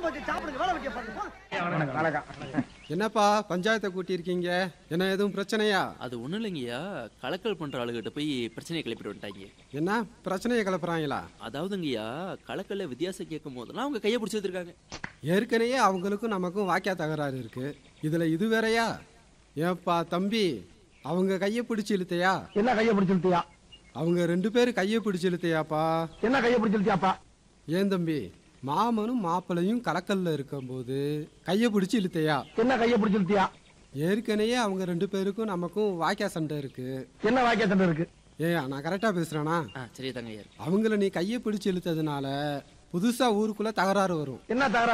வச்சு சாப்பிடுங்க வேலை வைக்க பாருங்க போங்க. வணக்கம் என்னப்பா பஞ்சாயத்தை கூட்டியிருக்கீங்க என்ன எதுவும் பிரச்சனையா அது ஒன்றும் இல்லைங்கய்யா கலக்கல் பண்ணுற ஆளுகிட்ட போய் பிரச்சனையை கிளப்பிட்டு வந்துட்டாங்க என்ன பிரச்சனையை கிளப்புறாங்களா அதாவதுங்கய்யா கலக்கல்ல வித்தியாசம் கேட்கும் போதெல்லாம் அவங்க கையை பிடிச்சி வச்சிருக்காங்க ஏற்கனவே அவங்களுக்கும் நமக்கும் வாக்கியா தகராறு இருக்கு இதுல இது வேறயா ஏப்பா தம்பி அவங்க கையை பிடிச்சு இழுத்தையா என்ன கையை பிடிச்சிருத்தியா அவங்க ரெண்டு பேரும் கையை பிடிச்சு இழுத்தையாப்பா என்ன கையை பிடிச்சிருத்தியாப்பா ஏன் தம்பி மாமனும் மாப்பிளையும் கலக்கல்ல இருக்கும்போது கையை பிடிச்சு இழுத்தையா என்ன கையை பிடிச்சிருத்தியா ஏற்கனவே அவங்க ரெண்டு பேருக்கும் நமக்கும் வாக்கியா சண்டை இருக்கு என்ன வாக்கிய சண்டை இருக்கு ஏய் நான் கரெக்டா பேசுறேனா ஆ சரி தாங்க ஐயா அவங்கள நீ கையை பிடிச்சு இழுத்ததுனால புதுசா ஊருக்குள்ள தகராறு வரும் என்ன தகராறு